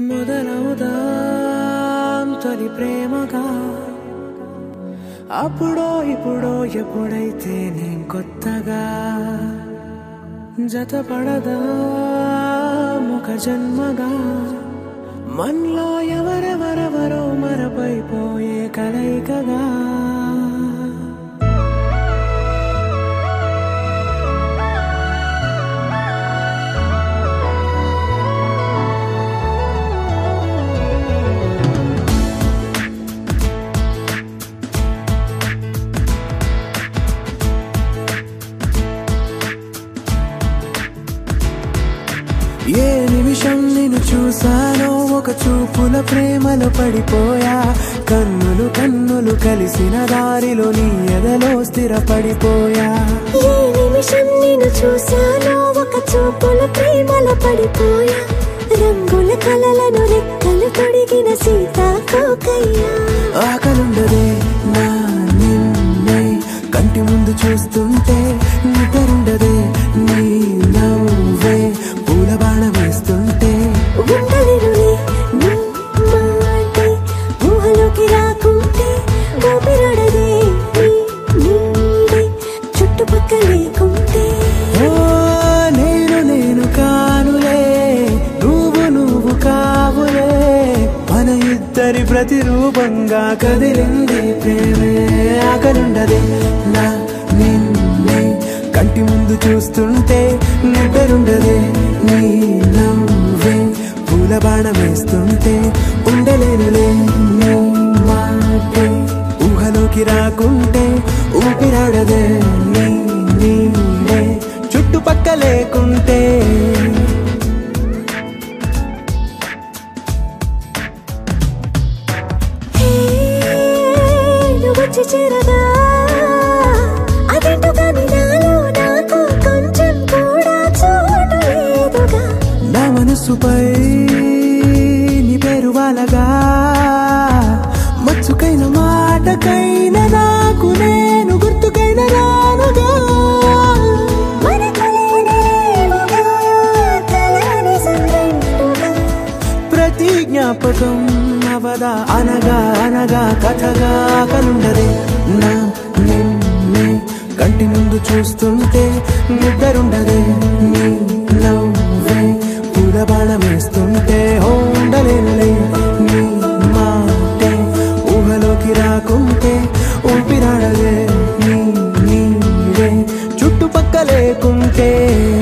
మొదలవుదాం తొలి ప్రేమగా అప్పుడో ఇప్పుడో ఎప్పుడైతే నేను కొత్తగా జతపడదా ముఖ జన్మగా మనలో ఎవరెవరెవరో మరపైపోయే కలయికగా ఏ నిమిషం నేను చూసానో ఒక చూపుల ప్రేమలో పడిపోయా కన్నులు కన్నులు కలిసిన దారిలో నీ ఎదలో స్థిరపడిపోయా ఏ నిమిషం నేను చూశానో ఒక చూపుల ప్రేమలో పడిపోయా రంగుల కలలను రెక్కలు తొడిగిన సీతాకోకయ్యా ఆకలుండదే నా నిన్నే కంటి ముందు చూస్తుంటే నిద్రుండదే నీ నవ్వే పూల బాణ వేస్తుంటే ఉండలేనులే నీ మాటే ఊహలోకి రాకుంటే ఊపిరాడదే నీ నీడే చుట్టుపక్కల లేకుంటే ఓ నేను నేను కానులే నువ్వు నువ్వు కావులే మన ఇద్దరి ప్రతిరూపంగా కదిలింది ప్రేమే ఆకలుండదే నా నిన్నే కంటి ముందు చూస్తుంటే నిద్రుండదే నీ నవ్వే పూల బాణం వేస్తుంటే ఉండలేనులే నీ మాటే ఊహలోకి రాకుంటే ఊపిరాడదే నీ నీడే చుట్టుపక్క లేకుంటే హే, నువ్వు వచ్చి చేరగా అదేంటో కానీ నాలో నాకు కొంచెం కూడా చోటు లేదుగా నా మనసుపై నీ పేరు వాలగా మచ్చుకైన మాటకైన నాకు నేను గుర్తుకైన రానుగా మనకులేనిరేవుగా, కలని సంరెండుగా. ప్రతి జ్ఞాపకం అవదా అనగా అనగా కథగా కనుండదే నా నిన్నే కంటి ముందు చూస్తుంటే నిద్రుండదే నీ నవ్వే పూల బాణం వేస్తుంటే హో ఉండలేనులే నీ మాటే ఊహలోకి రాకుంటే ఊపిరాడదే నీ నీడే చుట్టుపక్క లేకుంటే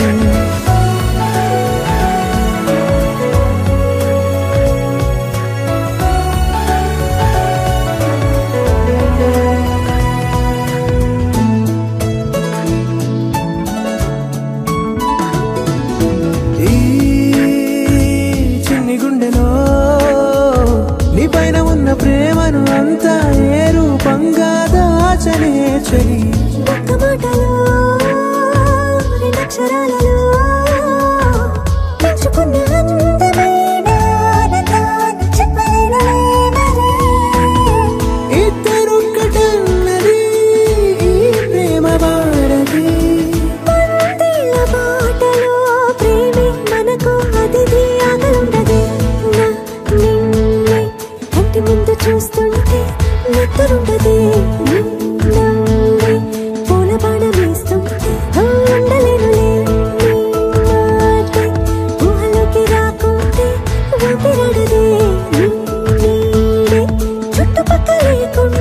ఈ చిన్ని గుండెలో నీ పైన ఉన్న ప్రేమను అంతా ఏ రూపంగా దాచనే చెలి ఒక్క మాటలో, రెండక్షరాలలో పెంచుకున్న అందమైన ఆనందాన్ని చెప్పలేనులే మరి. ఇద్దరొక్కటన్నది ఈ ప్రేమ వాడది వందేళ్ల బాటలో ప్రేమే మనకు అతిథి ఆగలుండదే. నా నిన్నే కంటి ముందు చూస్తుంటే నిద్రుండదే. నీ నవ్వే పూల బాణం వేస్తుంటే ఉండలేనులే. నీ మాటే ఊహలోకి రాకుంటే ఊపిరాడదే. నీ నీడే చుట్టుపక్కల లేకుంటే